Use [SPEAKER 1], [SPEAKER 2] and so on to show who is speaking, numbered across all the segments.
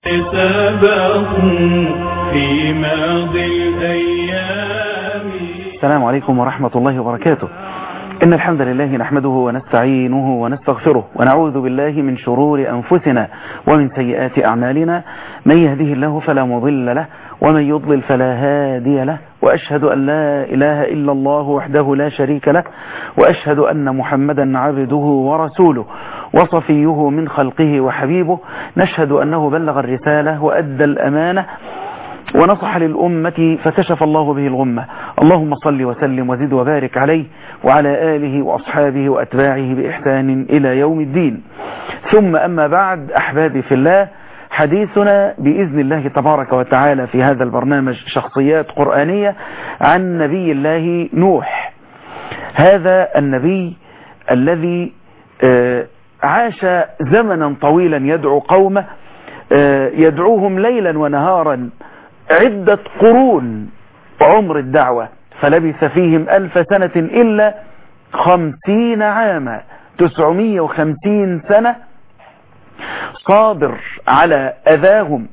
[SPEAKER 1] سبقوا في ماضي الأيام
[SPEAKER 2] السلام عليكم ورحمة الله وبركاته إن الحمد لله نحمده ونستعينه ونستغفره ونعوذ بالله من شرور أنفسنا ومن سيئات أعمالنا من يهده الله فلا مضل له ومن يضلل فلا هادي له وأشهد أن لا إله إلا الله وحده لا شريك له وأشهد أن محمدا عبده ورسوله وصفيه من خلقه وحبيبه نشهد أنه بلغ الرسالة وأدى الأمانة ونصح للأمة فكشف الله به الغمة اللهم صل وسلم وزد وبارك عليه وعلى آله وأصحابه وأتباعه بإحسان إلى يوم الدين ثم أما بعد أحبابي في الله حديثنا بإذن الله تبارك وتعالى في هذا البرنامج شخصيات قرآنية عن نبي الله نوح هذا النبي الذي عاش زمنا طويلا يدعو قومه يدعوهم ليلا ونهارا عدة قرون عمر الدعوة فلبث فيهم ألف سنة إلا خمسين عاما تسعمية وخمسين سنة صابر على أذاهم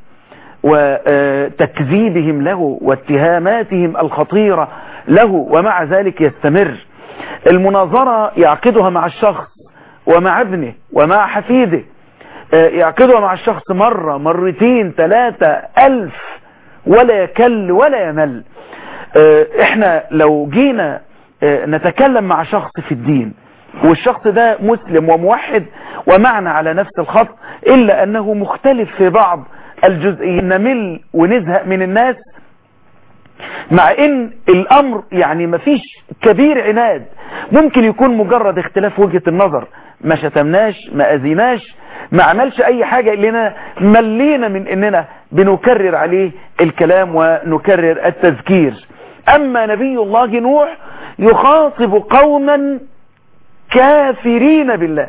[SPEAKER 2] وتكذيبهم له واتهاماتهم الخطيرة له ومع ذلك يستمر المناظرة يعقدها مع الشخص ومع ابنه ومع حفيده يعقدها مع الشخص مرة مرتين ثلاثة ألف ولا يكل ولا يمل احنا لو جينا نتكلم مع شخص في الدين والشخص ده مسلم وموحد ومعنا على نفس الخط إلا أنه مختلف في بعض الجزئيين نمل ونزهق من الناس مع ان الامر يعني مفيش كبير عناد ممكن يكون مجرد اختلاف وجهة النظر ما شتمناش ما اذيناش ما عملش اي حاجة لنا ملينا من اننا بنكرر عليه الكلام ونكرر التذكير اما نبي الله نوح يخاطب قوما كافرين بالله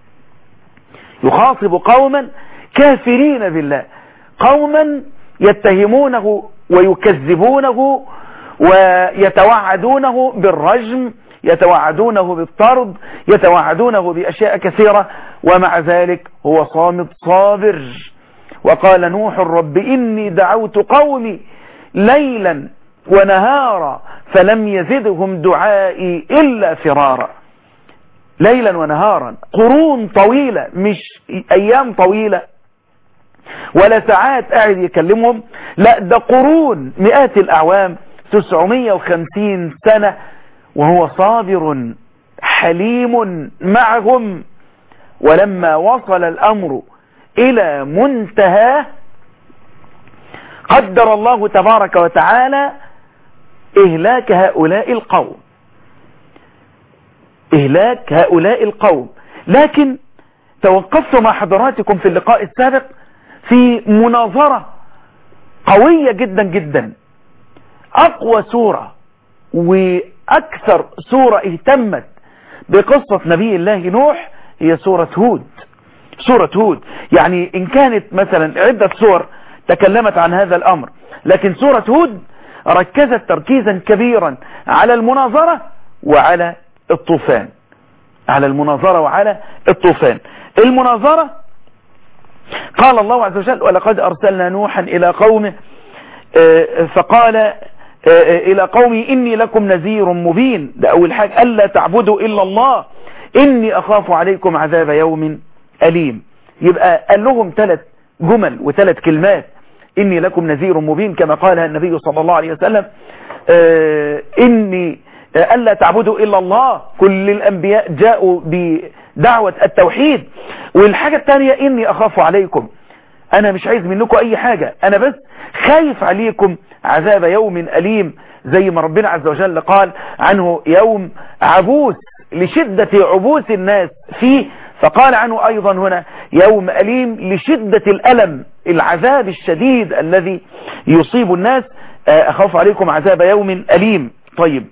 [SPEAKER 2] يخاطب قوما كافرين بالله قوما يتهمونه ويكذبونه ويتوعدونه بالرجم يتوعدونه بالطرد يتوعدونه بأشياء كثيرة ومع ذلك هو صامت صابر وقال نوح رب إني دعوت قومي ليلا ونهارا فلم يزدهم دعائي إلا فرارا ليلا ونهارا قرون طويلة مش أيام طويلة ولا ساعات قاعد يكلمهم لا ده قرون مئات الأعوام 950 سنة وهو صابر حليم معهم ولما وصل الأمر إلى منتهاه قدر الله تبارك وتعالى إهلاك هؤلاء القوم إهلاك هؤلاء القوم لكن توقفت مع حضراتكم في اللقاء السابق في مناظرة قوية جدا جدا أقوى سورة وأكثر سورة اهتمت بقصة نبي الله نوح هي سورة هود سورة هود يعني إن كانت مثلا عدة سور تكلمت عن هذا الأمر لكن سورة هود ركزت تركيزا كبيرا على المناظرة وعلى الطوفان على المناظرة وعلى الطوفان المناظرة قال الله عز وجل ولقد أرسلنا نوحا إلى قومه فقال إلى قومي إني لكم نذير مبين ده أول حاجة ألا تعبدوا إلا الله إني أخاف عليكم عذاب يوم أليم يبقى قال لهم ثلاث جمل وثلاث كلمات إني لكم نذير مبين كما قالها النبي صلى الله عليه وسلم إني ألا تعبدوا إلا الله كل الأنبياء جاءوا بدعوة التوحيد والحاجة الثانية إني أخاف عليكم أنا مش عايز منكم أي حاجة أنا بس خايف عليكم عذاب يوم أليم زي ما ربنا عز وجل قال عنه يوم عبوس لشدة عبوس الناس فيه فقال عنه أيضا هنا يوم أليم لشدة الألم العذاب الشديد الذي يصيب الناس أخاف عليكم عذاب يوم أليم طيب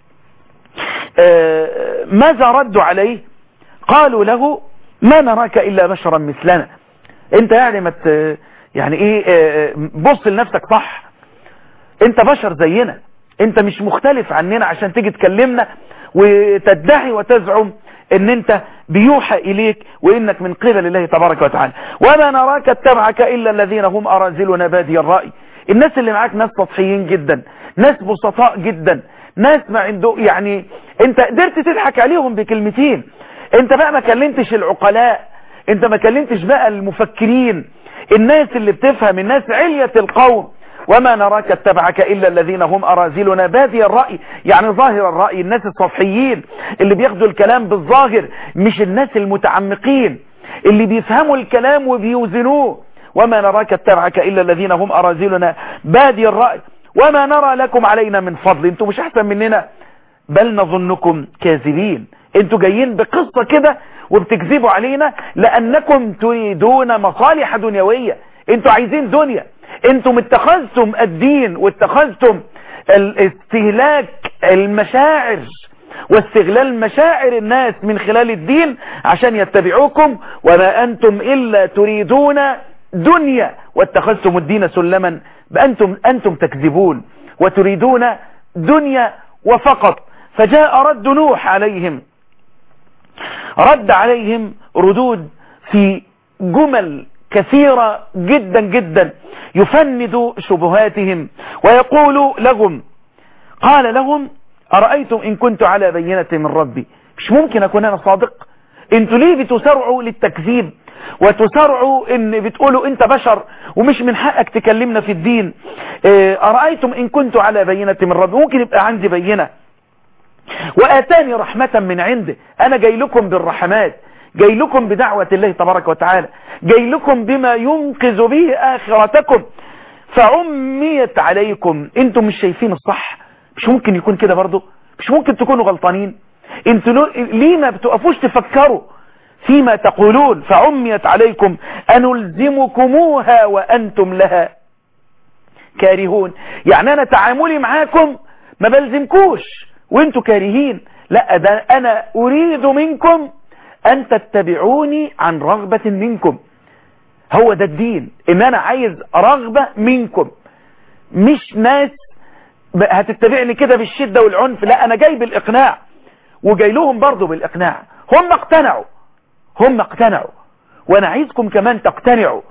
[SPEAKER 2] ماذا ردوا عليه قالوا له ما نراك إلا بشرا مثلنا انت يعني ما يعني ايه بص لنفسك صح انت بشر زينا انت مش مختلف عننا عشان تيجي تكلمنا وتدعي وتزعم ان انت بيوحى اليك وانك من قبل الله تبارك وتعالى وما نراك اتبعك الا الذين هم اراذلنا بادي الرأي الناس اللي معاك ناس سطحيين جدا ناس بسطاء جدا ناس ما عنده يعني انت قدرت تضحك عليهم بكلمتين انت بقى ما كلمتش العقلاء انت ما كلمتش بقى المفكرين الناس اللي بتفهم الناس علية القوم وما نراك اتبعك إلا الذين هم أرازلنا بادي الرأي يعني ظاهر الرأي الناس السطحيين اللي بياخدوا الكلام بالظاهر مش الناس المتعمقين اللي بيفهموا الكلام وبيوزنوه وما نراك اتبعك إلا الذين هم أرازلنا بادي الرأي وما نرى لكم علينا من فضل انتوا مش أحسن مننا بل نظنكم كاذبين انتوا جايين بقصة كده وبتكذبوا علينا لأنكم تريدون مصالح دنيوية انتوا عايزين دنيا انتم اتخذتم الدين واتخذتم الاستهلاك المشاعر واستغلال مشاعر الناس من خلال الدين عشان يتبعوكم وما أنتم إلا تريدون دنيا واتخذتم الدين سلما بأنتم أنتم تكذبون وتريدون دنيا وفقط فجاء رد نوح عليهم رد عليهم ردود في جمل كثيرة جدا جدا يفند شبهاتهم ويقول لهم قال لهم أرأيتم إن كنت على بينة من ربي مش ممكن أكون أنا صادق انتوا ليه بتسرعوا للتكذيب وتسرعوا ان بتقولوا انت بشر ومش من حقك تكلمنا في الدين أرأيتم إن كنت على بينة من ربي ممكن يبقى عندي بينة وآتاني رحمة من عنده أنا جاي لكم بالرحمات جاي لكم بدعوة الله تبارك وتعالى جاي لكم بما ينقذ به آخرتكم فعميت عليكم انتم مش شايفين الصح مش ممكن يكون كده برضو مش ممكن تكونوا غلطانين انتوا ليه ما بتقفوش تفكروا فيما تقولون فعميت عليكم أنلزمكموها وأنتم لها كارهون يعني أنا تعاملي معاكم ما بلزمكوش وانتوا كارهين لا ده أنا أريد منكم أن تتبعوني عن رغبة منكم هو ده الدين ان انا عايز رغبة منكم مش ناس هتتبعني كده بالشدة والعنف لا انا جاي بالاقناع وجاي لهم برضو بالاقناع هم اقتنعوا هم اقتنعوا وانا عايزكم كمان تقتنعوا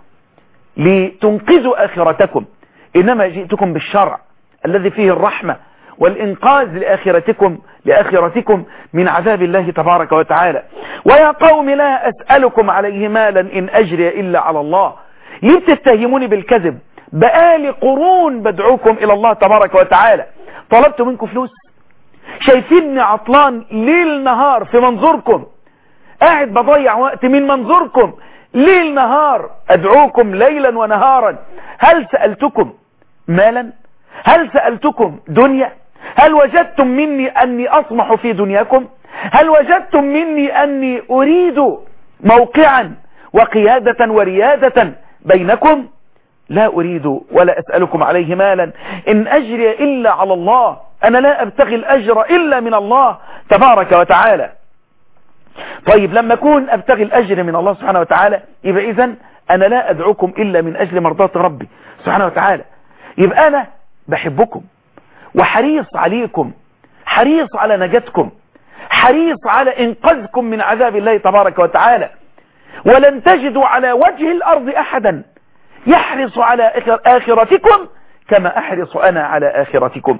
[SPEAKER 2] لتنقذوا اخرتكم انما جئتكم بالشرع الذي فيه الرحمة والإنقاذ لآخرتكم لآخرتكم من عذاب الله تبارك وتعالى ويا قوم لا أسألكم عليه مالا إن أجري إلا على الله ليه بتتهموني بالكذب بقالي قرون بدعوكم إلى الله تبارك وتعالى طلبت منكم فلوس شايفيني عطلان ليل نهار في منظوركم قاعد بضيع وقت من منظوركم ليل نهار أدعوكم ليلا ونهارا هل سألتكم مالا هل سألتكم دنيا هل وجدتم مني أني أطمح في دنياكم هل وجدتم مني أني أريد موقعا وقيادة وريادة بينكم لا أريد ولا أسألكم عليه مالا إن أجري إلا على الله أنا لا أبتغي الأجر إلا من الله تبارك وتعالى طيب لما أكون أبتغي الأجر من الله سبحانه وتعالى يبقى إذن أنا لا أدعوكم إلا من أجل مرضات ربي سبحانه وتعالى يبقى أنا بحبكم وحريص عليكم حريص على نجاتكم حريص على انقاذكم من عذاب الله تبارك وتعالى ولن تجدوا على وجه الارض احدا يحرص على اخرتكم كما احرص انا على اخرتكم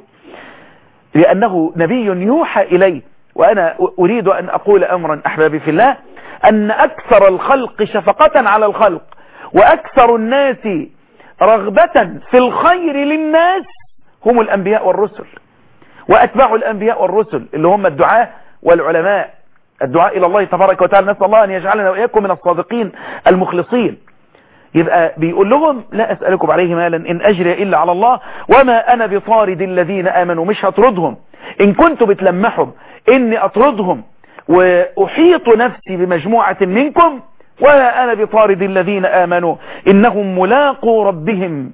[SPEAKER 2] لانه نبي يوحى اليه وانا اريد ان اقول امرا احبابي في الله ان اكثر الخلق شفقة على الخلق واكثر الناس رغبة في الخير للناس هم الأنبياء والرسل وأتباع الأنبياء والرسل اللي هم الدعاء والعلماء الدعاء إلى الله تبارك وتعالى نسأل الله أن يجعلنا وإياكم من الصادقين المخلصين يبقى بيقول لهم لا أسألكم عليه مالا إن أجري إلا على الله وما أنا بطارد الذين آمنوا مش هطردهم إن كنت بتلمحهم إني أطردهم وأحيط نفسي بمجموعة منكم ولا أنا بطارد الذين آمنوا إنهم ملاقوا ربهم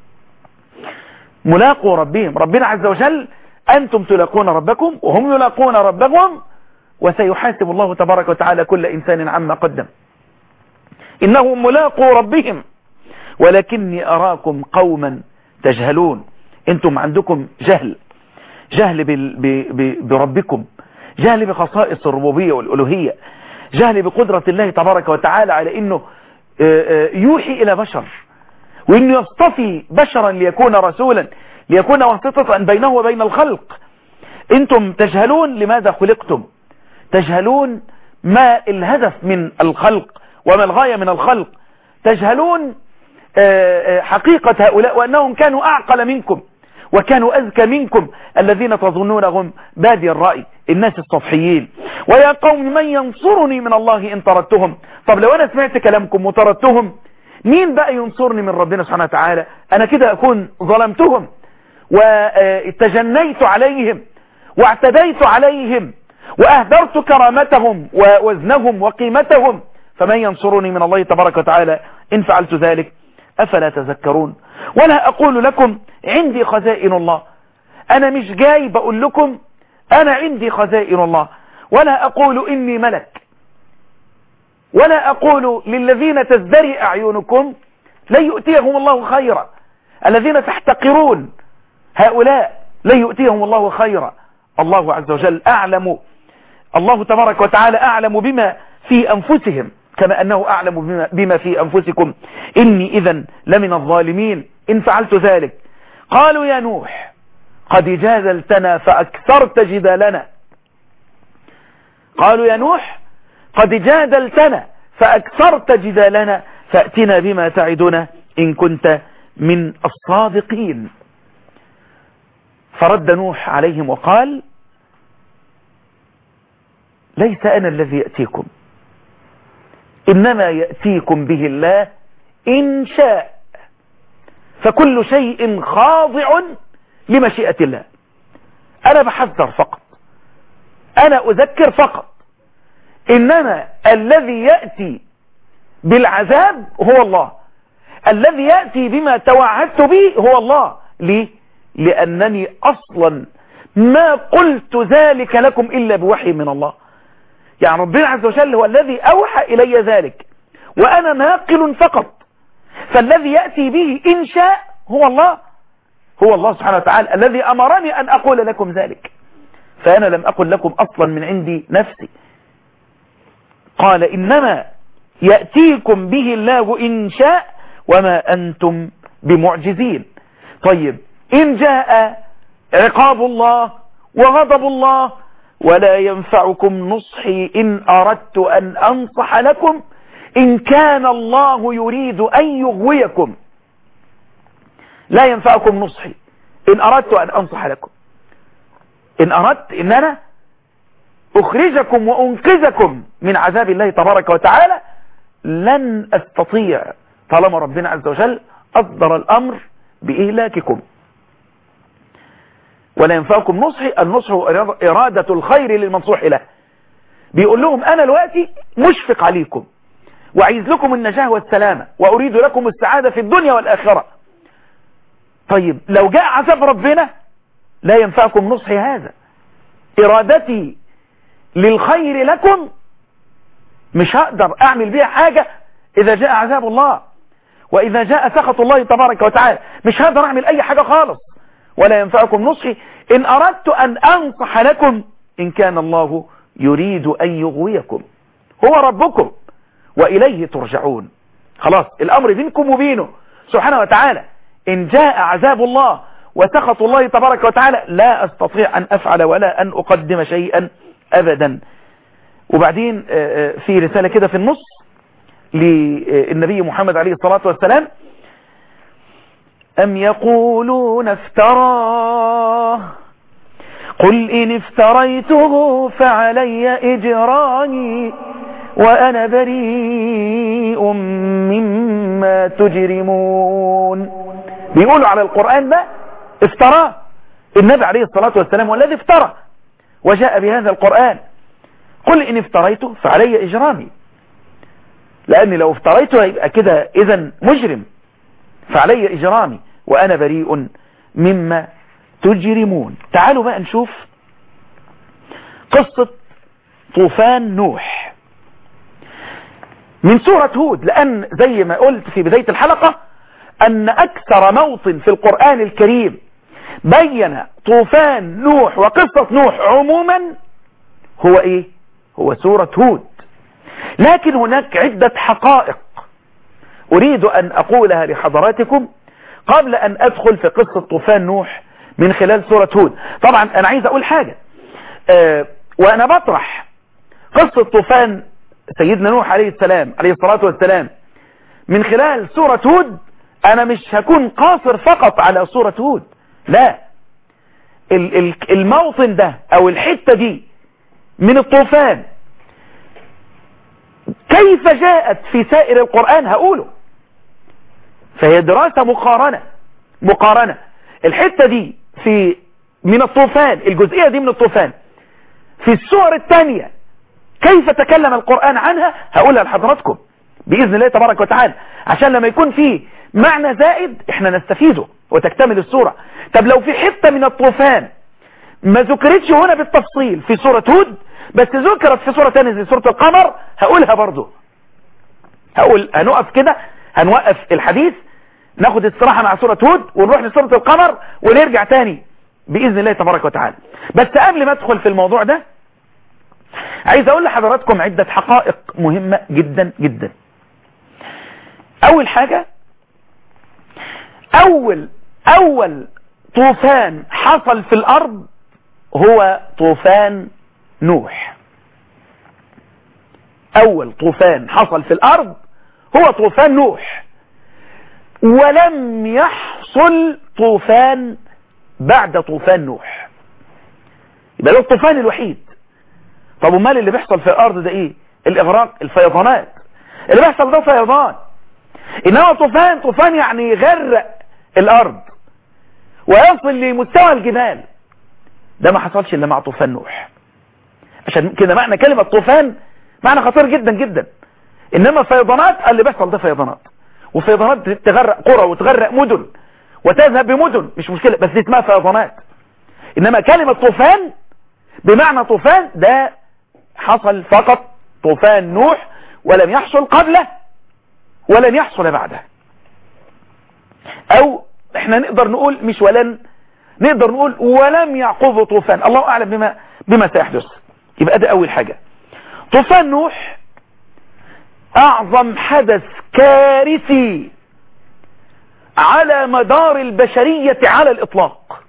[SPEAKER 2] ملاقوا ربهم ربنا عز وجل أنتم تلاقون ربكم وهم يلاقون ربهم وسيحاسب الله تبارك وتعالى كل إنسان عما قدم إنهم ملاقوا ربهم ولكني أراكم قوما تجهلون أنتم عندكم جهل جهل بربكم جهل بخصائص الربوبية والألوهية جهل بقدرة الله تبارك وتعالى على انه يوحي الى بشر وانه يصطفي بشرا ليكون رسولا ليكون واسطة بينه وبين الخلق انتم تجهلون لماذا خلقتم تجهلون ما الهدف من الخلق وما الغاية من الخلق تجهلون حقيقة هؤلاء وأنهم كانوا أعقل منكم وكانوا أذكى منكم الذين تظنونهم بادي الرأي الناس السطحيين ويا قوم من ينصرني من الله إن طردتهم طب لو أنا سمعت كلامكم وطردتهم مين بقى ينصرني من ربنا سبحانه وتعالى أنا كده أكون ظلمتهم وتجنيت عليهم واعتديت عليهم وأهدرت كرامتهم ووزنهم وقيمتهم فمن ينصرني من الله تبارك وتعالى إن فعلت ذلك أفلا تذكرون ولا أقول لكم عندي خزائن الله أنا مش جاي بقول لكم أنا عندي خزائن الله ولا أقول إني ملك ولا أقول للذين تزدري أعينكم لن يؤتيهم الله خيرا الذين تحتقرون هؤلاء لن يؤتيهم الله خيرا الله عز وجل أعلم الله تبارك وتعالى أعلم بما في أنفسهم كما أنه أعلم بما, بما في أنفسكم إني إذا لمن الظالمين إن فعلت ذلك قالوا يا نوح قد جادلتنا فأكثرت جدالنا قالوا يا نوح قد جادلتنا فأكثرت جدالنا فأتنا بما تعدنا إن كنت من الصادقين فرد نوح عليهم وقال ليس أنا الذي يأتيكم إنما يأتيكم به الله إن شاء فكل شيء خاضع لمشيئة الله أنا بحذر فقط أنا أذكر فقط إنما الذي يأتي بالعذاب هو الله الذي يأتي بما توعدت به هو الله ليه لأنني أصلا ما قلت ذلك لكم إلا بوحي من الله يعني ربنا عز وجل هو الذي أوحى إلي ذلك وأنا ناقل فقط فالذي يأتي به إن شاء هو الله هو الله سبحانه وتعالى الذي أمرني أن أقول لكم ذلك فأنا لم أقل لكم أصلا من عندي نفسي قال إنما يأتيكم به الله إن شاء وما أنتم بمعجزين طيب إن جاء عقاب الله وغضب الله ولا ينفعكم نصحي إن أردت أن أنصح لكم إن كان الله يريد أن يغويكم لا ينفعكم نصحي إن أردت أن أنصح لكم إن أردت إن أنا أخرجكم وأنقذكم من عذاب الله تبارك وتعالى لن أستطيع طالما ربنا عز وجل أصدر الأمر بإهلاككم ولا ينفعكم نصحي النصح هو إرادة الخير للمنصوح له بيقول لهم أنا دلوقتي مشفق عليكم وعايز لكم النجاة والسلامة وأريد لكم السعادة في الدنيا والآخرة طيب لو جاء عذاب ربنا لا ينفعكم نصحي هذا إرادتي للخير لكم مش هقدر أعمل بيها حاجة إذا جاء عذاب الله وإذا جاء سخط الله تبارك وتعالى مش هقدر أعمل أي حاجة خالص ولا ينفعكم نصحي إن أردت أن أنصح لكم إن كان الله يريد أن يغويكم هو ربكم وإليه ترجعون خلاص الأمر بينكم وبينه سبحانه وتعالى إن جاء عذاب الله وسخط الله تبارك وتعالى لا أستطيع أن أفعل ولا أن أقدم شيئا أبدا وبعدين في رسالة كده في النص للنبي محمد عليه الصلاة والسلام أم يقولون افتراه قل إن افتريته فعلي إجراني وأنا بريء مما تجرمون بيقولوا على القرآن ده افتراه النبي عليه الصلاة والسلام والذي افترى وجاء بهذا القرآن قل إن افتريته فعلي إجرامي لأني لو افتريته هيبقى كده إذا مجرم فعلي إجرامي وأنا بريء مما تجرمون تعالوا بقى نشوف قصة طوفان نوح من سورة هود لأن زي ما قلت في بداية الحلقة أن أكثر موطن في القرآن الكريم بين طوفان نوح وقصة نوح عموما هو ايه هو سورة هود لكن هناك عدة حقائق اريد ان اقولها لحضراتكم قبل ان ادخل في قصة طوفان نوح من خلال سورة هود طبعا انا عايز اقول حاجة أه وانا بطرح قصة طوفان سيدنا نوح عليه السلام عليه الصلاة والسلام من خلال سورة هود انا مش هكون قاصر فقط على سورة هود لا الموطن ده او الحتة دي من الطوفان كيف جاءت في سائر القرآن هقوله فهي دراسة مقارنة مقارنة الحتة دي في من الطوفان الجزئية دي من الطوفان في السور الثانية كيف تكلم القرآن عنها هقولها لحضراتكم بإذن الله تبارك وتعالى عشان لما يكون فيه معنى زائد احنا نستفيده وتكتمل السورة طب لو في حتة من الطوفان ما ذكرتش هنا بالتفصيل في سورة هود بس ذكرت في سورة تانية زي سورة القمر هقولها برضو هقول هنقف كده هنوقف الحديث ناخد استراحة مع سورة هود ونروح لسورة القمر ونرجع تاني بإذن الله تبارك وتعالى بس قبل ما ادخل في الموضوع ده عايز اقول لحضراتكم عدة حقائق مهمة جدا جدا اول حاجة اول اول طوفان حصل في الارض هو طوفان نوح اول طوفان حصل في الارض هو طوفان نوح ولم يحصل طوفان بعد طوفان نوح يبقى ده الطوفان الوحيد طب امال اللي بيحصل في الارض ده ايه الاغراق الفيضانات اللي بيحصل ده فيضان انما طوفان طوفان يعني يغرق الارض ويصل لمستوى الجبال ده ما حصلش الا مع طوفان نوح عشان كده معنى كلمة طوفان معنى خطير جدا جدا انما فيضانات اللي بيحصل ده فيضانات وفيضانات تغرق قرى وتغرق مدن وتذهب بمدن مش مشكلة بس دي اسمها فيضانات انما كلمة طوفان بمعنى طوفان ده حصل فقط طوفان نوح ولم يحصل قبله ولن يحصل بعده او احنا نقدر نقول مش ولن نقدر نقول ولم يعقبه طوفان الله اعلم بما بما سيحدث يبقى ده اول حاجة طوفان نوح اعظم حدث كارثي على مدار البشرية على الاطلاق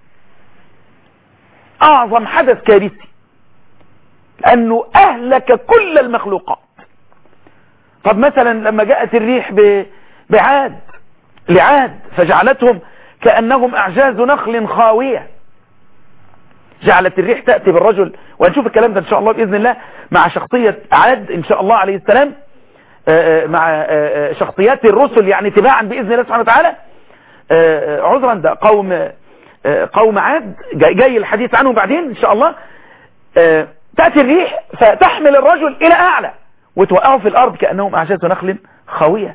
[SPEAKER 2] اعظم حدث كارثي لانه اهلك كل المخلوقات طب مثلا لما جاءت الريح بعاد لعاد فجعلتهم كأنهم أعجاز نخل خاوية جعلت الريح تأتي بالرجل وهنشوف الكلام ده إن شاء الله بإذن الله مع شخصية عاد إن شاء الله عليه السلام مع شخصيات الرسل يعني تباعا بإذن الله سبحانه وتعالى عذرا ده قوم قوم عاد جاي الحديث عنهم بعدين إن شاء الله تأتي الريح فتحمل الرجل إلى أعلى وتوقعوا في الأرض كأنهم أعجاز نخل خاوية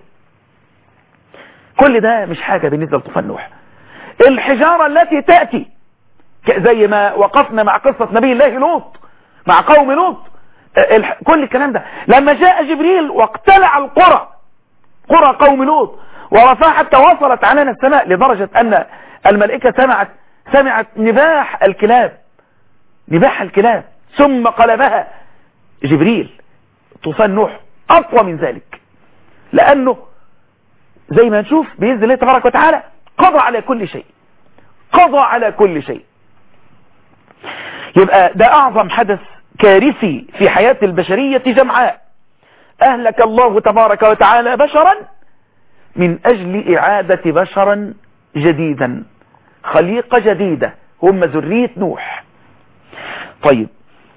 [SPEAKER 2] كل ده مش حاجة بالنسبة لطوفان نوح الحجارة التي تأتي زي ما وقفنا مع قصة نبي الله لوط مع قوم لوط كل الكلام ده لما جاء جبريل واقتلع القرى قرى قوم لوط ورفع حتى وصلت عنان السماء لدرجة أن الملائكة سمعت سمعت نباح الكلاب نباح الكلاب ثم قلبها جبريل طوفان نوح أقوى من ذلك لأنه زي ما نشوف بإذن الله تبارك وتعالى قضى على كل شيء قضى على كل شيء يبقى ده أعظم حدث كارثي في حياة البشرية جمعاء أهلك الله تبارك وتعالى بشرا من أجل إعادة بشرا جديدا خليقة جديدة هم ذرية نوح طيب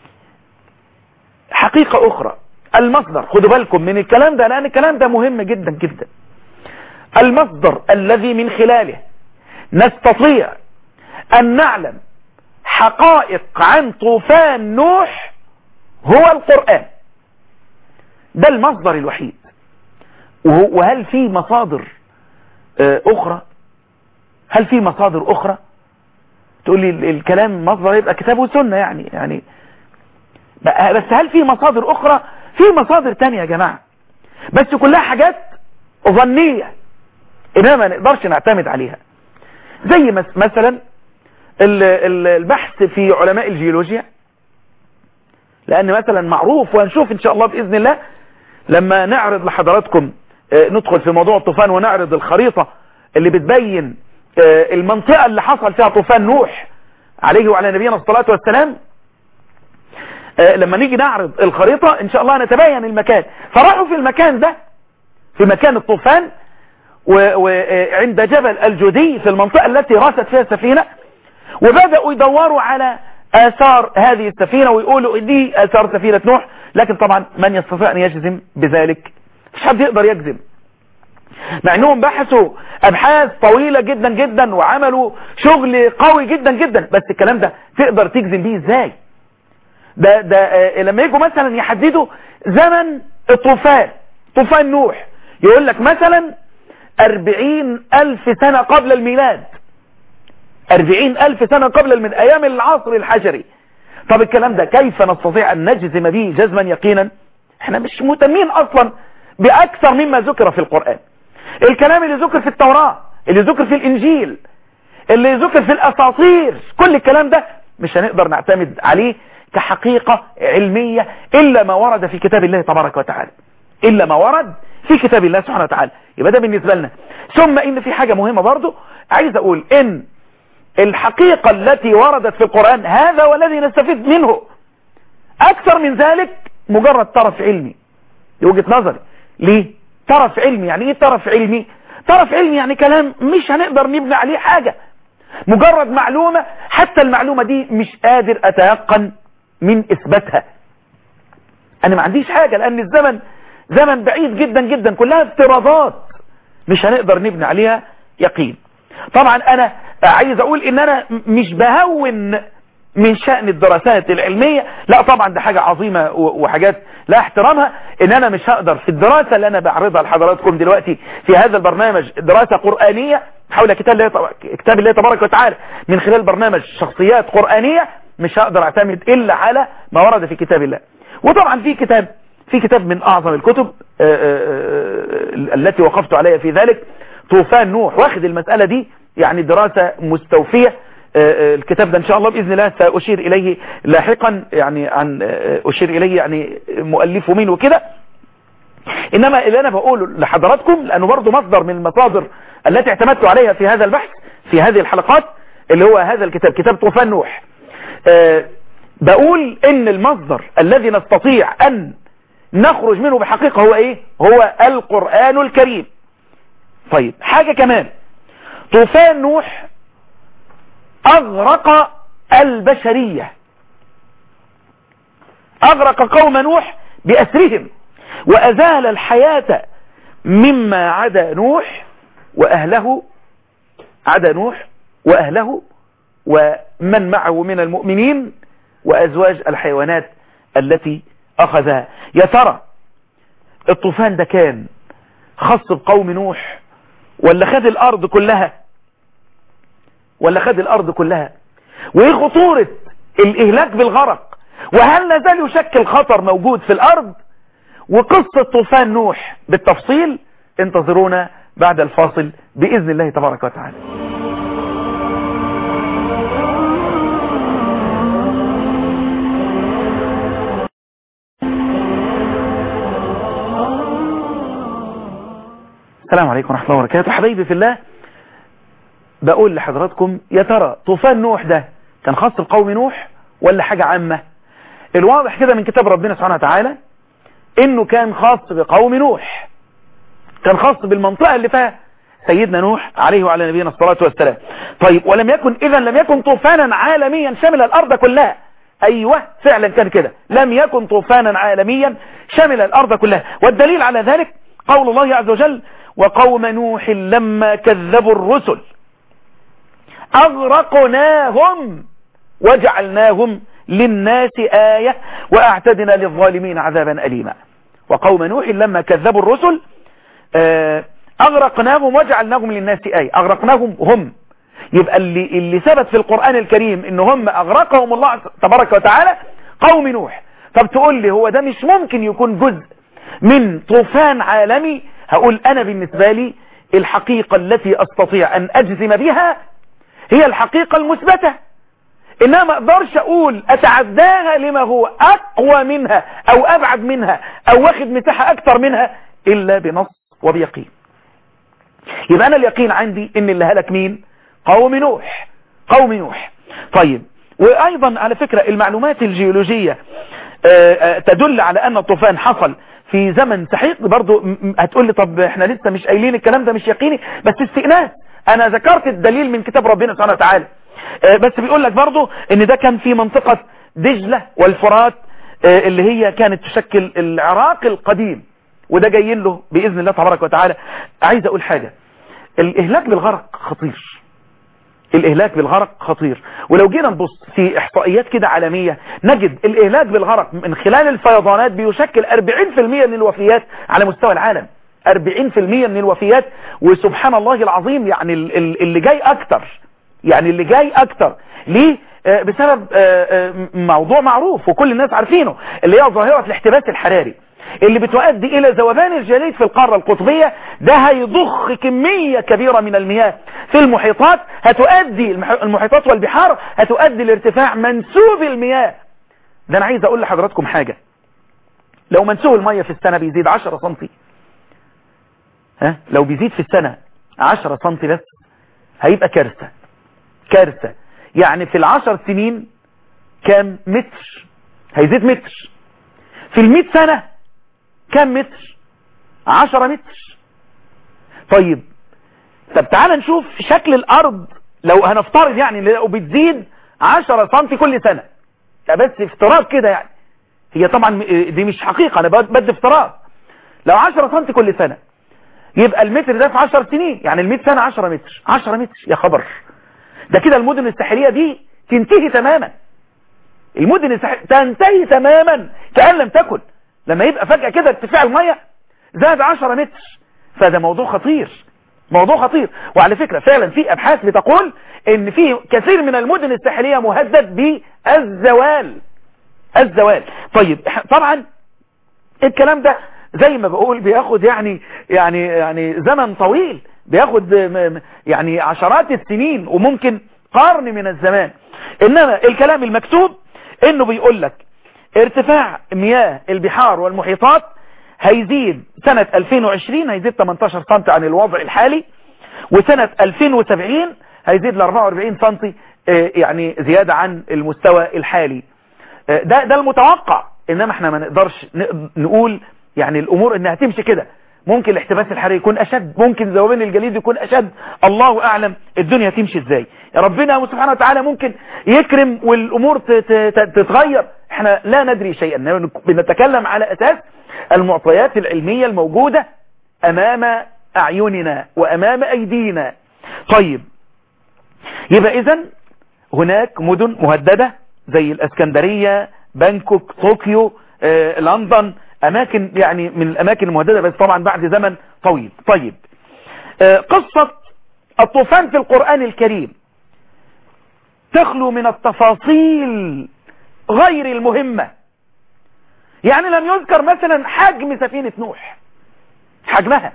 [SPEAKER 2] حقيقة أخرى المصدر خدوا بالكم من الكلام ده لأن الكلام ده مهم جدا جدا المصدر الذي من خلاله نستطيع أن نعلم حقائق عن طوفان نوح هو القرآن ده المصدر الوحيد وهل في مصادر أخرى هل في مصادر أخرى تقول لي الكلام مصدر يبقى كتاب وسنة يعني يعني بس هل في مصادر أخرى في مصادر تانية يا جماعة بس كلها حاجات ظنية إنما ما نقدرش نعتمد عليها زي مثلا البحث في علماء الجيولوجيا لان مثلا معروف وهنشوف ان شاء الله باذن الله لما نعرض لحضراتكم آه، ندخل في موضوع الطوفان ونعرض الخريطة اللي بتبين آه، المنطقة اللي حصل فيها طوفان نوح عليه وعلى نبينا الصلاة والسلام آه، لما نيجي نعرض الخريطة ان شاء الله نتبين المكان فراحوا في المكان ده في مكان الطوفان وعند جبل الجدي في المنطقة التي راست فيها السفينة وبدأوا يدوروا على آثار هذه السفينة ويقولوا دي آثار سفينة نوح لكن طبعا من يستطيع أن يجزم بذلك مش حد يقدر يجزم مع انهم بحثوا ابحاث طويلة جدا جدا وعملوا شغل قوي جدا جدا بس الكلام ده تقدر تجزم بيه ازاي ده, ده آه، لما يجوا مثلا يحددوا زمن الطوفان طوفان نوح يقول لك مثلا أربعين ألف سنة قبل الميلاد أربعين ألف سنة قبل من أيام العصر الحجري طب الكلام ده كيف نستطيع أن نجزم به جزما يقينا احنا مش مهتمين أصلا بأكثر مما ذكر في القرآن الكلام اللي ذكر في التوراة اللي ذكر في الإنجيل اللي ذكر في الأساطير كل الكلام ده مش هنقدر نعتمد عليه كحقيقة علمية إلا ما ورد في كتاب الله تبارك وتعالى إلا ما ورد في كتاب الله سبحانه وتعالى يبقى ده بالنسبة لنا ثم إن في حاجة مهمة برضو عايز أقول إن الحقيقة التي وردت في القرآن هذا والذي نستفيد منه أكثر من ذلك مجرد طرف علمي دي وجهة نظري ليه طرف علمي يعني ايه طرف علمي طرف علمي يعني كلام مش هنقدر نبني عليه حاجة مجرد معلومة حتى المعلومة دي مش قادر اتيقن من اثباتها انا ما عنديش حاجة لان الزمن زمن بعيد جدا جدا كلها افتراضات مش هنقدر نبني عليها يقين طبعا انا عايز اقول ان انا مش بهون من شأن الدراسات العلمية لا طبعا ده حاجة عظيمة وحاجات لا احترامها ان انا مش هقدر في الدراسة اللي انا بعرضها لحضراتكم دلوقتي في هذا البرنامج دراسة قرآنية حول كتاب الله كتاب الله تبارك وتعالى من خلال برنامج شخصيات قرآنية مش هقدر اعتمد الا على ما ورد في كتاب الله وطبعا في كتاب في كتاب من اعظم الكتب التي وقفت عليها في ذلك طوفان نوح واخد المسألة دي يعني دراسة مستوفية الكتاب ده ان شاء الله باذن الله ساشير اليه لاحقا يعني عن اشير اليه يعني مؤلفه مين وكده انما اللي انا بقوله لحضراتكم لانه برضه مصدر من المصادر التي اعتمدت عليها في هذا البحث في هذه الحلقات اللي هو هذا الكتاب كتاب طوفان نوح بقول ان المصدر الذي نستطيع ان نخرج منه بحقيقة هو ايه هو القرآن الكريم طيب حاجة كمان طوفان نوح أغرق البشرية أغرق قوم نوح بأسرهم وأزال الحياة مما عدا نوح وأهله عدا نوح وأهله ومن معه من المؤمنين وأزواج الحيوانات التي أخذها يا ترى الطوفان ده كان خاص بقوم نوح ولا خد الأرض كلها ولا خد الأرض كلها وإيه خطورة الإهلاك بالغرق وهل لازال يشكل خطر موجود في الأرض وقصة طوفان نوح بالتفصيل انتظرونا بعد الفاصل بإذن الله تبارك وتعالى السلام عليكم ورحمة الله وبركاته حبايبي في الله بقول لحضراتكم يا ترى طوفان نوح ده كان خاص بقوم نوح ولا حاجة عامة الواضح كده من كتاب ربنا سبحانه وتعالى انه كان خاص بقوم نوح كان خاص بالمنطقة اللي فيها سيدنا نوح عليه وعلى نبينا الصلاة والسلام طيب ولم يكن اذا لم يكن طوفانا عالميا شمل الارض كلها ايوه فعلا كان كده لم يكن طوفانا عالميا شمل الارض كلها والدليل على ذلك قول الله عز وجل وقوم نوح لما كذبوا الرسل أغرقناهم وجعلناهم للناس آية وأعتدنا للظالمين عذابا أليما وقوم نوح لما كذبوا الرسل أغرقناهم وجعلناهم للناس آية أغرقناهم هم يبقى اللي, اللي ثبت في القرآن الكريم إن هم أغرقهم الله تبارك وتعالى قوم نوح طب تقول لي هو ده مش ممكن يكون جزء من طوفان عالمي هقول أنا بالنسبة لي الحقيقة التي أستطيع أن أجزم بها هي الحقيقة المثبتة انما ما اقدرش اقول اتعداها لما هو اقوى منها او ابعد منها او واخد مساحة اكتر منها الا بنص وبيقين يبقى انا اليقين عندي ان اللي هلك مين قوم نوح قوم نوح طيب وايضا على فكرة المعلومات الجيولوجية تدل على ان الطوفان حصل في زمن سحيق برضو هتقول لي طب احنا لسه مش قايلين الكلام ده مش يقيني بس استئناس انا ذكرت الدليل من كتاب ربنا سبحانه وتعالى بس بيقول لك برضو ان ده كان في منطقة دجلة والفرات اللي هي كانت تشكل العراق القديم وده جاي له بإذن الله تبارك وتعالى عايز اقول حاجة الاهلاك بالغرق خطير الاهلاك بالغرق خطير ولو جينا نبص في احصائيات كده عالمية نجد الاهلاك بالغرق من خلال الفيضانات بيشكل 40% من الوفيات على مستوى العالم 40% من الوفيات وسبحان الله العظيم يعني اللي جاي اكتر يعني اللي جاي اكتر ليه بسبب موضوع معروف وكل الناس عارفينه اللي هي ظاهرة الاحتباس الحراري اللي بتؤدي الى ذوبان الجليد في القارة القطبية ده هيضخ كمية كبيرة من المياه في المحيطات هتؤدي المحيطات والبحار هتؤدي لارتفاع منسوب المياه ده انا عايز اقول لحضراتكم حاجة لو منسوب المياه في السنة بيزيد 10 سنتي ها لو بيزيد في السنة 10 سنتي بس هيبقى كارثة كارثة يعني في العشر سنين كام متر هيزيد متر في المئة سنة كام متر عشرة متر طيب طب تعال نشوف شكل الارض لو هنفترض يعني لو بتزيد عشرة سنتي كل سنة ده بس افتراض كده يعني هي طبعا دي مش حقيقة انا بدي افتراض لو عشرة سنتي كل سنة يبقى المتر ده في عشر سنين يعني المئة سنة عشرة متر عشرة متر يا خبر ده كده المدن الساحلية دي تنتهي تماما المدن الساحلية تنتهي تماما كأن لم تكن لما يبقى فجأة كده ارتفاع المية زاد 10 متر فده موضوع خطير موضوع خطير وعلى فكرة فعلا في ابحاث بتقول ان في كثير من المدن الساحلية مهدد بالزوال الزوال طيب طبعا الكلام ده زي ما بقول بياخد يعني يعني يعني زمن طويل بياخد يعني عشرات السنين وممكن قرن من الزمان انما الكلام المكتوب انه بيقول لك ارتفاع مياه البحار والمحيطات هيزيد سنة 2020 هيزيد 18 سم عن الوضع الحالي وسنة 2070 هيزيد ل 44 سم يعني زيادة عن المستوى الحالي ده ده المتوقع انما احنا ما نقدرش نقول يعني الامور انها تمشي كده ممكن الاحتباس الحراري يكون اشد ممكن ذوبان الجليد يكون اشد الله اعلم الدنيا تمشي ازاي ربنا سبحانه وتعالى ممكن يكرم والامور تتغير احنا لا ندري شيئا بنتكلم على اساس المعطيات العلمية الموجودة امام اعيننا وامام ايدينا طيب يبقى اذا هناك مدن مهددة زي الاسكندرية بانكوك طوكيو آه، لندن اماكن يعني من الاماكن المهددة بس طبعا بعد زمن طويل طيب آه، قصة الطوفان في القرآن الكريم تخلو من التفاصيل غير المهمة يعني لم يذكر مثلا حجم سفينة نوح حجمها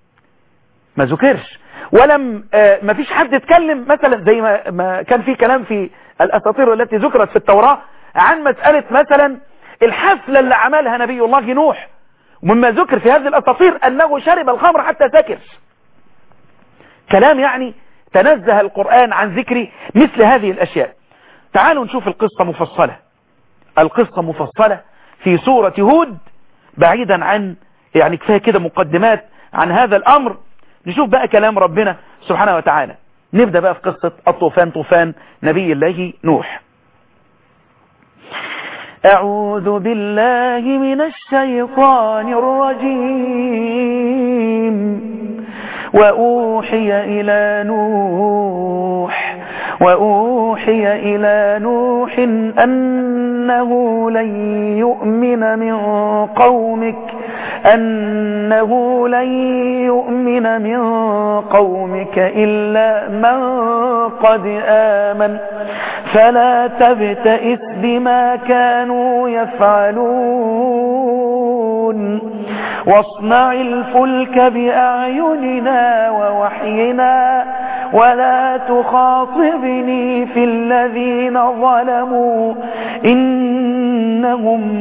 [SPEAKER 2] ما ذكرش ولم آه ما فيش حد اتكلم مثلا زي ما, ما كان في كلام في الاساطير التي ذكرت في التوراة عن مسألة مثلا الحفلة اللي عملها نبي الله نوح ومما ذكر في هذه الاساطير انه شرب الخمر حتى سكر كلام يعني تنزه القرآن عن ذكر مثل هذه الاشياء تعالوا نشوف القصة مفصلة القصة مفصلة في سورة هود بعيدا عن يعني كفاية كده مقدمات عن هذا الامر نشوف بقى كلام ربنا سبحانه وتعالى نبدأ بقى في قصة الطوفان طوفان نبي الله نوح أعوذ بالله من الشيطان الرجيم وأوحي إلى نوح وأوحي إلى نوح أنه لن يؤمن من قومك أنه لن يؤمن من قومك إلا من قد آمن فلا تبتئس بما كانوا يفعلون واصنع الفلك بأعيننا ووحينا ولا تخاطبني في الذين ظلموا إنهم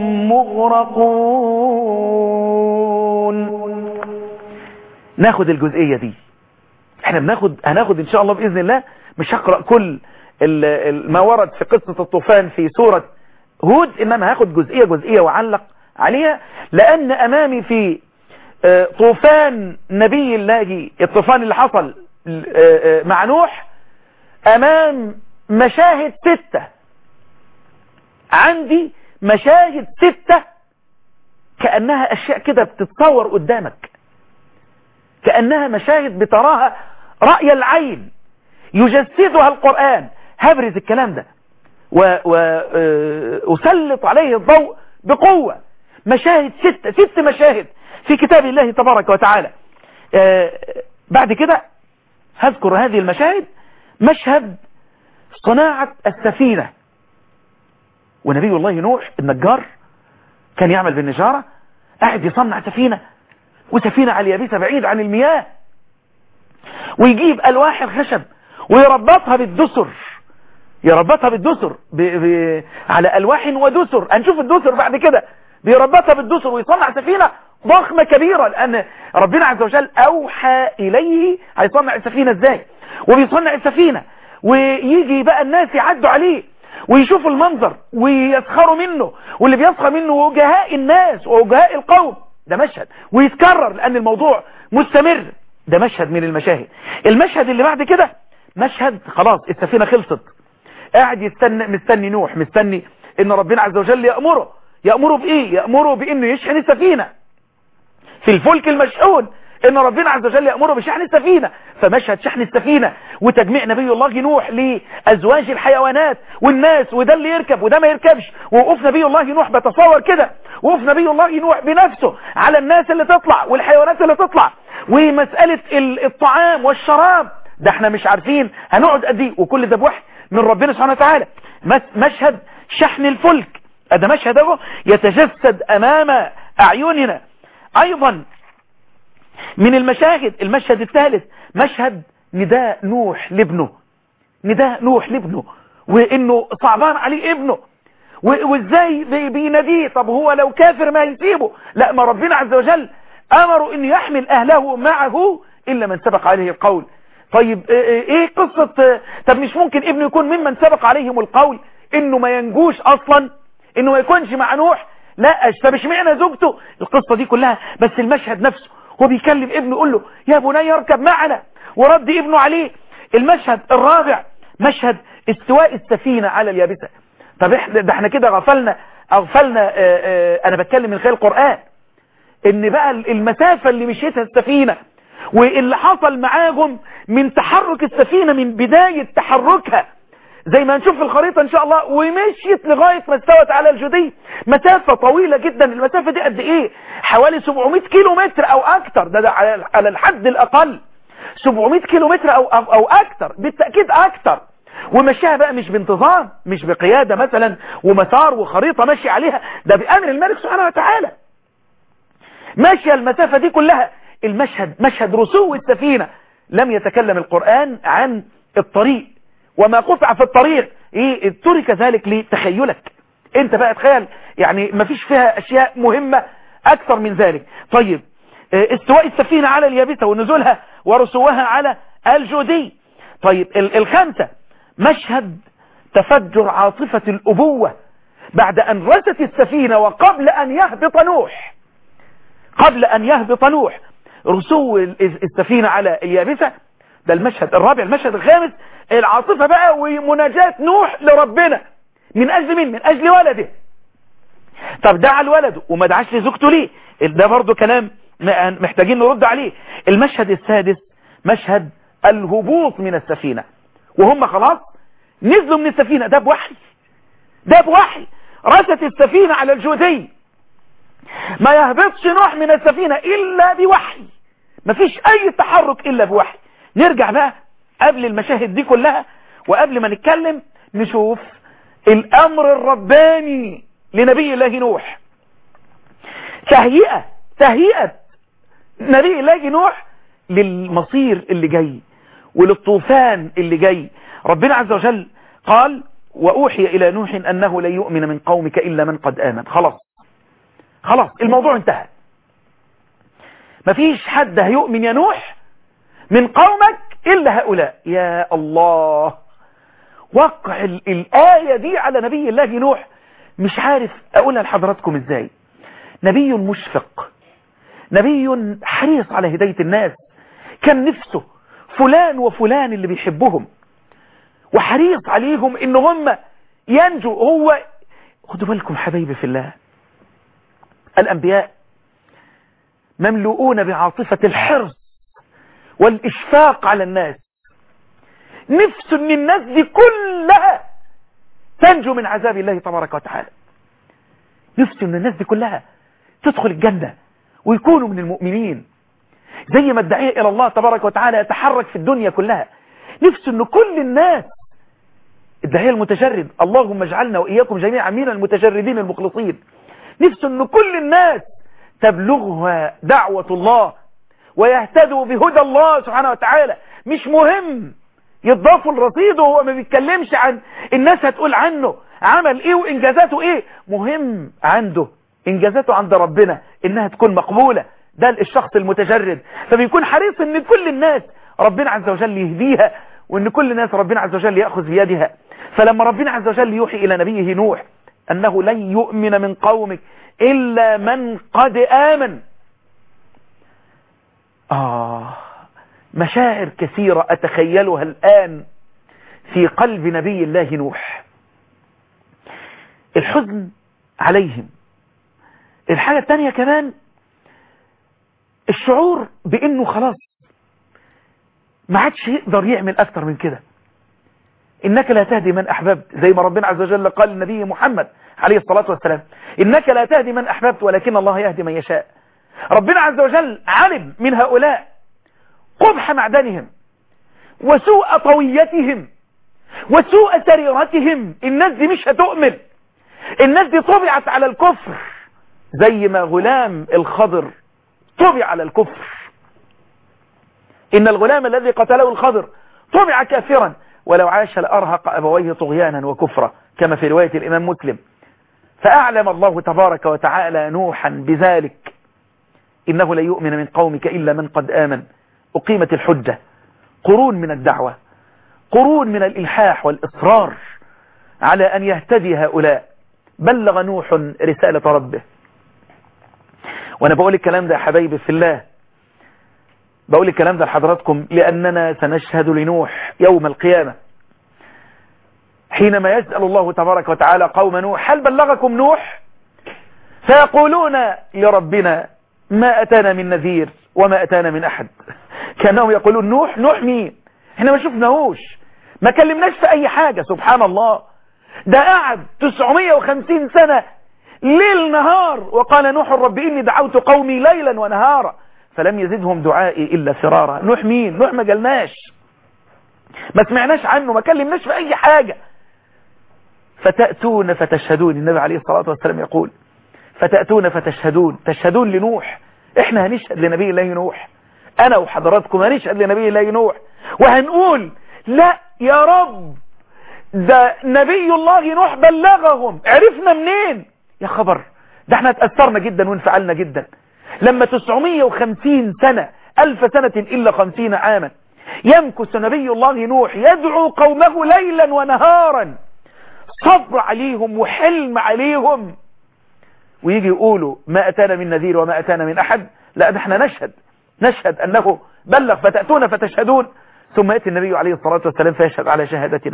[SPEAKER 2] مغرقون ناخد الجزئية دي احنا بناخد هناخد ان شاء الله بإذن الله مش هقرأ كل ال- ال- ما ورد في قصة الطوفان في سورة هود انما هاخد جزئية جزئية وعلق عليها لان امامي في آه، طوفان نبي الله الطوفان اللي حصل آه، آه، مع نوح امام مشاهد ستة عندي مشاهد ستة كأنها اشياء كده بتتصور قدامك كأنها مشاهد بتراها رأي العين يجسدها القرآن هبرز الكلام ده وأسلط عليه الضوء بقوة مشاهد ستة ست مشاهد في كتاب الله تبارك وتعالى آه، بعد كده هذكر هذه المشاهد مشهد صناعة السفينة ونبي الله نوح النجار كان يعمل بالنجارة قاعد يصنع سفينة وسفينة على اليابسة بعيد عن المياه ويجيب ألواح الخشب ويربطها بالدسر يربطها بالدسر ب... ب... على ألواح ودسر هنشوف الدسر بعد كده بيربطها بالدسر ويصنع سفينة ضخمة كبيرة لأن ربنا عز وجل أوحى إليه هيصنع السفينة إزاي وبيصنع السفينة ويجي بقى الناس يعدوا عليه ويشوفوا المنظر ويسخروا منه واللي بيسخر منه وجهاء الناس ووجهاء القوم ده مشهد ويتكرر لأن الموضوع مستمر ده مشهد من المشاهد المشهد اللي بعد كده مشهد خلاص السفينة خلصت قاعد يستنى مستني نوح مستني ان ربنا عز وجل يأمره يأمره بإيه يأمره بإنه يشحن السفينة في الفلك المشحون ان ربنا عز وجل يأمره بشحن السفينة فمشهد شحن السفينة وتجميع نبي الله نوح لأزواج الحيوانات والناس وده اللي يركب وده ما يركبش ووقوف نبي الله نوح بتصور كده وقوف نبي الله نوح بنفسه على الناس اللي تطلع والحيوانات اللي تطلع ومسألة ال- الطعام والشراب ده احنا مش عارفين هنقعد قد ايه وكل ده بوحي من ربنا سبحانه وتعالى مس- مشهد شحن الفلك ده مشهد اهو يتجسد امام اعيننا ايضا من المشاهد المشهد الثالث مشهد نداء نوح لابنه نداء نوح لابنه وانه صعبان عليه ابنه و- وازاي بي- بيناديه طب هو لو كافر ما يسيبه لا ما ربنا عز وجل امره ان يحمل اهله معه الا من سبق عليه القول طيب إيه- ايه قصة طب مش ممكن ابنه يكون ممن سبق عليهم القول انه ما ينجوش اصلا انه ما يكونش مع نوح لا طب اشمعنى زوجته القصة دي كلها بس المشهد نفسه هو بيكلم ابنه يقول له يا بني اركب معنا ورد ابنه عليه المشهد الرابع مشهد استواء السفينة على اليابسة طب احنا ده احنا كده غفلنا اغفلنا اه اه انا بتكلم من خلال القرآن ان بقى المسافة اللي مشيتها السفينة واللي حصل معاهم من تحرك السفينة من بداية تحركها زي ما هنشوف في الخريطة ان شاء الله ومشيت لغاية ما استوت على الجدي مسافة طويلة جدا المسافة دي قد ايه حوالي 700 كيلو متر او اكتر ده, ده على على الحد الاقل 700 كيلو متر او, أو, أو اكتر بالتأكيد اكتر ومشيها بقى مش بانتظام مش بقيادة مثلا ومسار وخريطة ماشي عليها ده بأمر الملك سبحانه وتعالى ماشية المسافة دي كلها المشهد مشهد رسو السفينة لم يتكلم القرآن عن الطريق وما قطع في الطريق ايه ترك ذلك لتخيلك انت بقى تخيل يعني ما فيش فيها اشياء مهمة اكثر من ذلك طيب اه استواء السفينة على اليابسة ونزولها ورسوها على الجودي طيب ال- الخامسة مشهد تفجر عاطفة الأبوة بعد أن رست السفينة وقبل أن يهبط نوح قبل أن يهبط نوح رسو ال- السفينة على اليابسة ده المشهد الرابع المشهد الخامس العاطفة بقى ومناجاة نوح لربنا من أجل مين من أجل ولده طب دعا لولده وما دعاش لزوجته ليه ده برضو كلام م- محتاجين نرد عليه المشهد السادس مشهد الهبوط من السفينة وهم خلاص نزلوا من السفينة ده بوحي ده بوحي رست السفينة على الجودي ما يهبطش نوح من السفينة إلا بوحي مفيش أي تحرك إلا بوحي نرجع بقى قبل المشاهد دي كلها وقبل ما نتكلم نشوف الأمر الرباني لنبي الله نوح تهيئة تهيئة نبي الله نوح للمصير اللي جاي وللطوفان اللي جاي ربنا عز وجل قال وأوحي إلى نوح أنه لن يؤمن من قومك إلا من قد آمن خلاص خلاص الموضوع انتهى مفيش حد هيؤمن يا نوح من قومك إلا هؤلاء يا الله وقع ال- الآية دي على نبي الله نوح مش عارف أقولها لحضراتكم إزاي نبي مشفق نبي حريص على هداية الناس كان نفسه فلان وفلان اللي بيحبهم وحريص عليهم ان هم ينجوا هو خدوا بالكم حبايبي في الله الانبياء مملؤون بعاطفة الحرص والاشفاق على الناس نفسه ان الناس دي كلها تنجو من عذاب الله تبارك وتعالى نفسه ان الناس دي كلها تدخل الجنة ويكونوا من المؤمنين زي ما الداعية الى الله تبارك وتعالى يتحرك في الدنيا كلها نفسه ان كل الناس الداعية المتجرد اللهم اجعلنا وإياكم جميعا من المتجردين المخلصين نفسه ان كل الناس تبلغها دعوة الله ويهتدوا بهدى الله سبحانه وتعالى مش مهم يضافوا لرصيده وهو ما بيتكلمش عن الناس هتقول عنه عمل ايه وانجازاته ايه مهم عنده انجازاته عند ربنا انها تكون مقبولة ده الشخص المتجرد فبيكون حريص ان كل الناس ربنا عز وجل يهديها وان كل الناس ربنا عز وجل يأخذ بيدها فلما ربنا عز وجل يوحي الى نبيه نوح انه لن يؤمن من قومك الا من قد امن آه مشاعر كثيرة أتخيلها الآن في قلب نبي الله نوح الحزن عليهم الحاجة الثانية كمان الشعور بأنه خلاص ما عادش يقدر يعمل أكتر من كده إنك لا تهدي من أحببت زي ما ربنا عز وجل قال للنبي محمد عليه الصلاة والسلام إنك لا تهدي من أحببت ولكن الله يهدي من يشاء ربنا عز وجل علم من هؤلاء قبح معدنهم وسوء طويتهم وسوء سريرتهم الناس دي مش هتؤمن الناس دي طبعت على الكفر زي ما غلام الخضر طبع على الكفر إن الغلام الذي قتله الخضر طبع كافرا ولو عاش لأرهق أبويه طغيانا وكفرا كما في رواية الإمام مسلم فأعلم الله تبارك وتعالى نوحا بذلك إنه لا يؤمن من قومك إلا من قد آمن أقيمت الحجة قرون من الدعوة قرون من الإلحاح والإصرار على أن يهتدي هؤلاء بلغ نوح رسالة ربه وأنا بقول الكلام ده يا حبايبي في الله بقول الكلام ده لحضراتكم لأننا سنشهد لنوح يوم القيامة حينما يسأل الله تبارك وتعالى قوم نوح هل بلغكم نوح فيقولون لربنا ما أتانا من نذير وما أتانا من أحد كانهم يقولون نوح نوح مين احنا ما شفناهوش ما كلمناش في أي حاجة سبحان الله ده قعد 950 سنة ليل نهار وقال نوح رب إني دعوت قومي ليلا ونهارا فلم يزدهم دعائي إلا فرارا نوح مين نوح ما قالناش ما سمعناش عنه ما كلمناش في أي حاجة فتأتون فتشهدون النبي عليه الصلاة والسلام يقول فتأتون فتشهدون تشهدون لنوح احنا هنشهد لنبي الله نوح انا وحضراتكم هنشهد لنبي الله نوح وهنقول لا يا رب ده نبي الله نوح بلغهم عرفنا منين يا خبر ده احنا اتأثرنا جدا وانفعلنا جدا لما 950 سنة ألف سنة إلا خمسين عاما يمكث نبي الله نوح يدعو قومه ليلا ونهارا صبر عليهم وحلم عليهم ويجي يقولوا ما أتانا من نذير وما أتانا من أحد لا ده احنا نشهد نشهد أنه بلغ فتأتون فتشهدون ثم يأتي النبي عليه الصلاة والسلام فيشهد على شهادتنا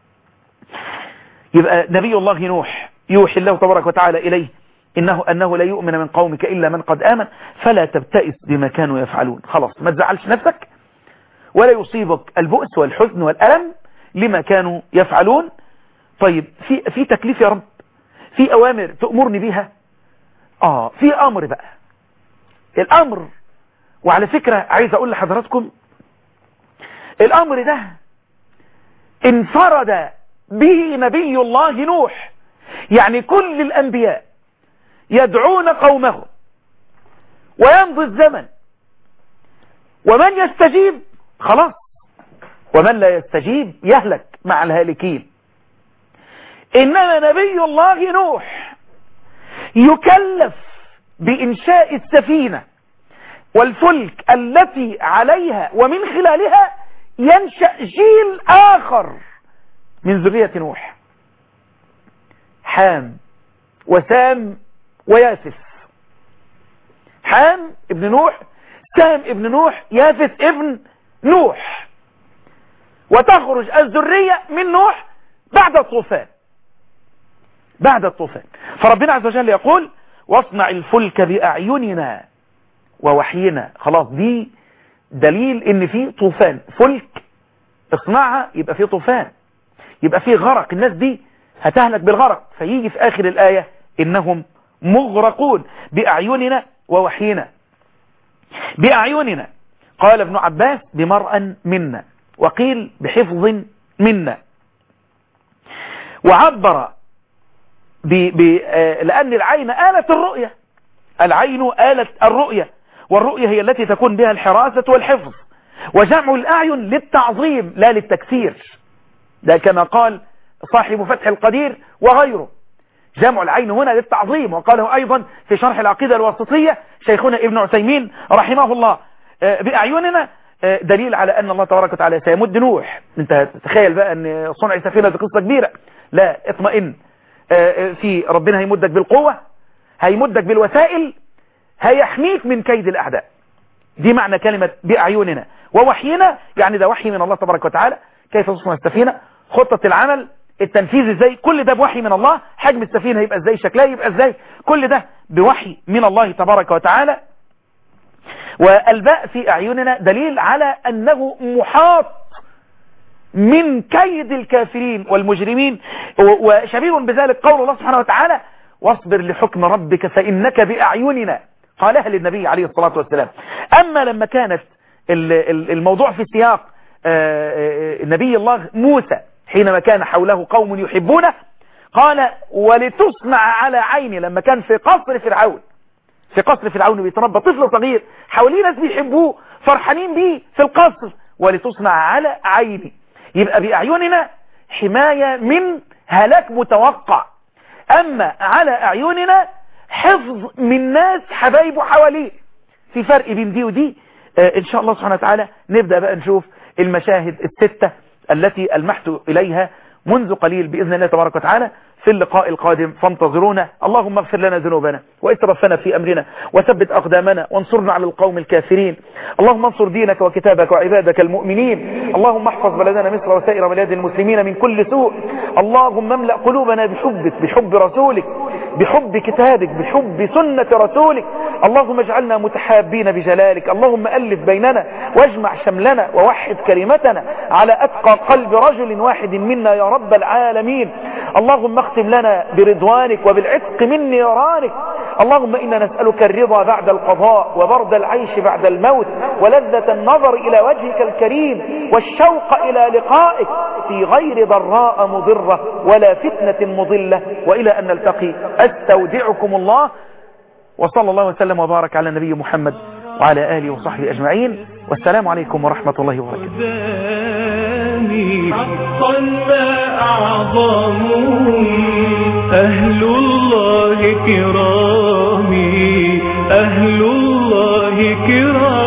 [SPEAKER 2] يبقى نبي الله نوح يوحي الله تبارك وتعالى إليه إنه أنه لا يؤمن من قومك إلا من قد آمن فلا تبتئس بما كانوا يفعلون خلاص ما تزعلش نفسك ولا يصيبك البؤس والحزن والألم لما كانوا يفعلون طيب في في تكليف يا رب في أوامر تأمرني بيها آه في أمر بقى الأمر وعلى فكرة عايز أقول لحضراتكم الأمر ده انفرد به نبي الله نوح يعني كل الأنبياء يدعون قومهم ويمضي الزمن ومن يستجيب خلاص ومن لا يستجيب يهلك مع الهالكين إنما نبي الله نوح يكلف بإنشاء السفينة والفلك التي عليها ومن خلالها ينشأ جيل آخر من ذرية نوح حام وسام وياسف حام ابن نوح سام ابن نوح يافث ابن نوح وتخرج الذرية من نوح بعد الطوفان بعد الطوفان فربنا عز وجل يقول واصنع الفلك بأعيننا ووحينا خلاص دي دليل ان في طوفان فلك اصنعها يبقى في طوفان يبقى في غرق الناس دي هتهلك بالغرق فيجي في اخر الآية انهم مغرقون بأعيننا ووحينا بأعيننا قال ابن عباس بمرأ منا وقيل بحفظ منا وعبر ب ب لأن العين آلة الرؤية العين آلة الرؤية والرؤية هي التي تكون بها الحراسة والحفظ وجمع الأعين للتعظيم لا للتكسير ده كما قال صاحب فتح القدير وغيره جمع العين هنا للتعظيم وقاله أيضا في شرح العقيدة الواسطية شيخنا ابن عثيمين رحمه الله بأعيننا دليل على أن الله تبارك وتعالى سيمد نوح انت تخيل بقى أن صنع سفينة دي قصة كبيرة لا اطمئن في ربنا هيمدك بالقوة هيمدك بالوسائل هيحميك من كيد الأعداء دي معنى كلمة بأعيننا ووحينا يعني ده وحي من الله تبارك وتعالى كيف تصنع السفينة خطة العمل التنفيذ ازاي كل ده بوحي من الله حجم السفينة يبقى ازاي شكلها يبقى ازاي كل ده بوحي من الله تبارك وتعالى والباء في أعيننا دليل على أنه محاط من كيد الكافرين والمجرمين وشبيه بذلك قول الله سبحانه وتعالى واصبر لحكم ربك فإنك بأعيننا قالها للنبي عليه الصلاة والسلام أما لما كانت الموضوع في سياق نبي الله موسى حينما كان حوله قوم يحبونه قال ولتصنع على عيني لما كان في قصر فرعون في قصر فرعون بيتربى طفل صغير حواليه ناس بيحبوه فرحانين بيه في القصر ولتصنع على عيني يبقى بأعيننا حماية من هلاك متوقع أما على أعيننا حفظ من ناس حبايبه حواليه في فرق بين دي ودي آه إن شاء الله سبحانه وتعالى نبدأ بقى نشوف المشاهد الستة التي ألمحت إليها منذ قليل بإذن الله تبارك وتعالى في اللقاء القادم فانتظرونا اللهم اغفر لنا ذنوبنا واسرفنا في أمرنا وثبت أقدامنا وانصرنا على القوم الكافرين اللهم انصر دينك وكتابك وعبادك المؤمنين اللهم احفظ بلدنا مصر وسائر بلاد المسلمين من كل سوء اللهم املأ قلوبنا بحبك بحب رسولك بحب كتابك بحب سنة رسولك اللهم اجعلنا متحابين بجلالك اللهم ألف بيننا واجمع شملنا ووحد كلمتنا على أتقى قلب رجل واحد منا يا رب العالمين اللهم اختم لنا برضوانك وبالعتق من نيرانك اللهم إنا نسألك الرضا بعد القضاء وبرد العيش بعد الموت ولذة النظر إلى وجهك الكريم والشوق إلى لقائك في غير ضراء مضرة ولا فتنة مضلة وإلى أن نلتقي أستودعكم الله وصلى الله وسلم وبارك على النبي محمد وعلى آله وصحبه أجمعين والسلام عليكم ورحمة الله وبركاته
[SPEAKER 1] حقا ما أعظمهم أهل الله كرامي أهل الله كرامي